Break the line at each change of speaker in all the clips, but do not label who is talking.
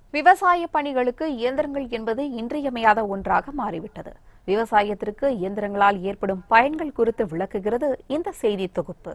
விவசாய பணிகளுக்கு இயந்திரங்கள் என்பது இன்றியமையாத ஒன்றாக மாறிவிட்டது விவசாயத்திற்கு இயந்திரங்களால் ஏற்படும் பயன்கள் குறித்து விளக்குகிறது இந்த செய்தி தொகுப்பு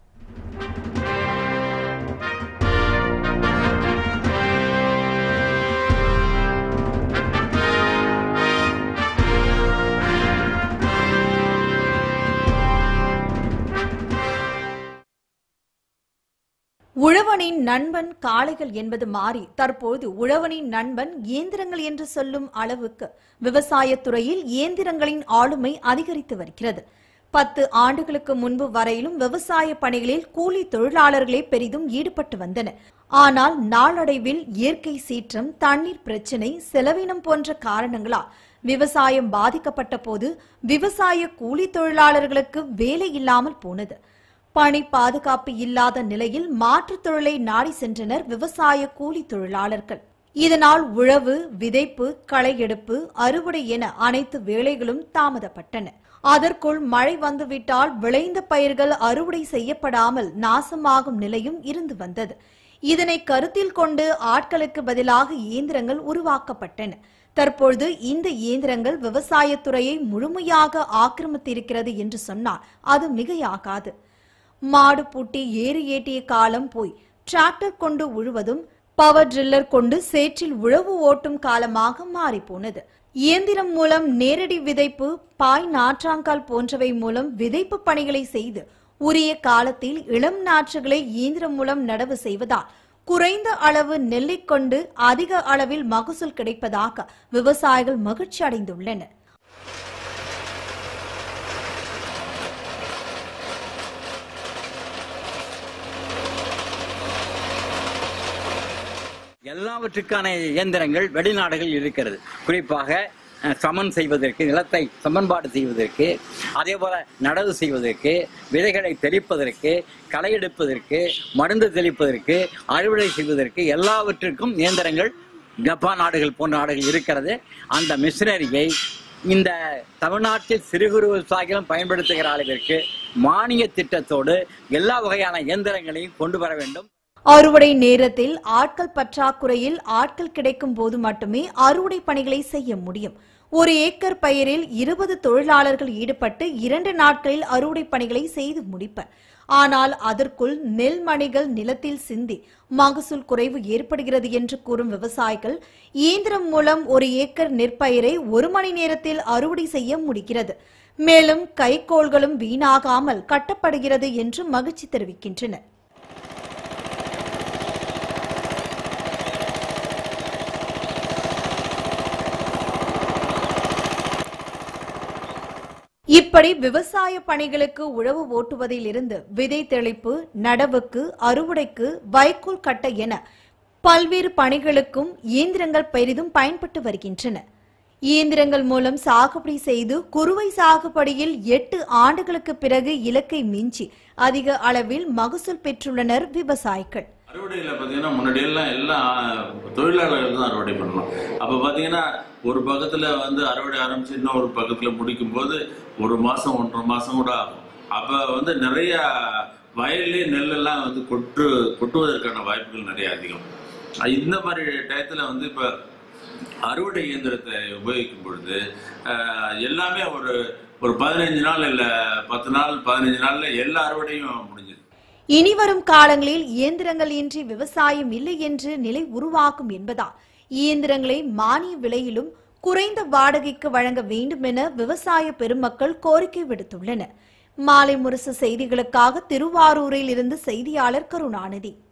உழவனின் நண்பன் காளைகள் என்பது மாறி தற்போது உழவனின் நண்பன் இயந்திரங்கள் என்று சொல்லும் அளவுக்கு விவசாயத்துறையில் இயந்திரங்களின் ஆளுமை அதிகரித்து வருகிறது பத்து ஆண்டுகளுக்கு முன்பு வரையிலும் விவசாய பணிகளில் கூலி தொழிலாளர்களே பெரிதும் ஈடுபட்டு வந்தனர் ஆனால் நாளடைவில் இயற்கை சீற்றம் தண்ணீர் பிரச்சினை செலவினம் போன்ற காரணங்களால் விவசாயம் பாதிக்கப்பட்ட போது விவசாய கூலி தொழிலாளர்களுக்கு வேலை இல்லாமல் போனது பணி பாதுகாப்பு இல்லாத நிலையில் மாற்றுத் தொழிலை நாடி சென்றனர் விவசாய கூலி தொழிலாளர்கள் இதனால் உழவு விதைப்பு களை எடுப்பு அறுவடை என அனைத்து வேலைகளும் தாமதப்பட்டன அதற்குள் மழை வந்துவிட்டால் விளைந்த பயிர்கள் அறுவடை செய்யப்படாமல் நாசமாகும் நிலையும் இருந்து வந்தது இதனை கருத்தில் கொண்டு ஆட்களுக்கு பதிலாக இயந்திரங்கள் உருவாக்கப்பட்டன தற்பொழுது இந்த இயந்திரங்கள் விவசாயத்துறையை முழுமையாக ஆக்கிரமித்திருக்கிறது என்று சொன்னால் அது மிகையாகாது மாடு பூட்டி ஏறு ஏட்டிய காலம் போய் டிராக்டர் கொண்டு உழுவதும் பவர் ட்ரில்லர் கொண்டு சேற்றில் உழவு ஓட்டும் காலமாக மாறிப்போனது இயந்திரம் மூலம் நேரடி விதைப்பு பாய் நாற்றாங்கால் போன்றவை மூலம் விதைப்பு பணிகளை செய்து உரிய காலத்தில் இளம் நாற்றுகளை இயந்திரம் மூலம் நடவு செய்வதால் குறைந்த அளவு நெல்லை கொண்டு அதிக அளவில் மகசூல் கிடைப்பதாக விவசாயிகள் மகிழ்ச்சி அடைந்துள்ளனர்
எல்லாவற்றுக்கான இயந்திரங்கள் வெளிநாடுகள் இருக்கிறது குறிப்பாக அஹ், சமன் செய்வதற்கு நிலத்தை சமன்பாடு செய்வதற்கு அதே போல நடவு செய்வதற்கு விதைகளை தெளிப்பதற்கு களை எடுப்பதற்கு மருந்து தெளிப்பதற்கு அறுவடை செய்வதற்கு எல்லாவற்றிற்கும் இயந்திரங்கள் ஜப்பான் நாடுகள் போன்ற நாடுகள் இருக்கிறது அந்த மிஷினரியை இந்த தமிழ்நாட்டில் சிறு குறு விவசாயிகளும் பயன்படுத்துகிற அளவிற்கு மானிய திட்டத்தோடு எல்லா வகையான இயந்திரங்களையும் கொண்டு வர வேண்டும்
அறுவடை நேரத்தில் ஆட்கள் பற்றாக்குறையில் ஆட்கள் கிடைக்கும் போது மட்டுமே அறுவடை பணிகளை செய்ய முடியும் ஒரு ஏக்கர் பயிரில் இருபது தொழிலாளர்கள் ஈடுபட்டு இரண்டு நாட்களில் அறுவடை பணிகளை செய்து முடிப்பர் ஆனால் அதற்குள் நெல் மணிகள் நிலத்தில் சிந்தி மகசூல் குறைவு ஏற்படுகிறது என்று கூறும் விவசாயிகள் இயந்திரம் மூலம் ஒரு ஏக்கர் நெற்பயிரை ஒரு மணி நேரத்தில் அறுவடை செய்ய முடிகிறது மேலும் கைக்கோள்களும் வீணாகாமல் கட்டப்படுகிறது என்று மகிழ்ச்சி தெரிவிக்கின்றனர் இப்படி விவசாய பணிகளுக்கு உழவு ஓட்டுவதில் இருந்து விதை தெளிப்பு நடவுக்கு அறுவடைக்கு வைக்கோல் கட்ட என பல்வேறு பணிகளுக்கும் இயந்திரங்கள் பெரிதும் பயன்பட்டு வருகின்றன இயந்திரங்கள் மூலம் சாகுபடி செய்து குறுவை சாகுபடியில் எட்டு ஆண்டுகளுக்கு பிறகு இலக்கை மிஞ்சி அதிக அளவில் மகசூல் பெற்றுள்ளனர் விவசாயிகள்
அறுவடையில் பார்த்தீங்கன்னா முன்னாடி எல்லாம் எல்லாம் தொழிலாளர்கள் தான் அறுவடை பண்ணலாம் அப்போ பார்த்தீங்கன்னா ஒரு பக்கத்தில் வந்து அறுவடை ஆரம்பிச்சு இன்னொரு பக்கத்தில் முடிக்கும் போது ஒரு மாதம் ஒன்றரை மாதம் கூட ஆகும் அப்போ வந்து நிறைய வயல்லே நெல்லெல்லாம் வந்து கொட்டு கொட்டுவதற்கான வாய்ப்புகள் நிறைய அதிகம் அஹ் இந்த மாதிரி டயத்தில் வந்து இப்போ அறுவடை இயந்திரத்தை உபயோகிக்கும் பொழுது அஹ், எல்லாமே ஒரு ஒரு பதினஞ்சு நாள் இல்லை பத்து நாள் பதினஞ்சு நாளில் எல்லா அறுவடையும் முடிஞ்சிருக்கு
இனி வரும் காலங்களில் இயந்திரங்கள் இன்றி விவசாயம் இல்லை என்று நிலை உருவாகும் என்பதால் இயந்திரங்களை மானிய விலையிலும் குறைந்த வாடகைக்கு வழங்க வேண்டும் என விவசாய பெருமக்கள் கோரிக்கை விடுத்துள்ளனர் மாலை முரசு செய்திகளுக்காக திருவாரூரில் இருந்து செய்தியாளர் கருணாநிதி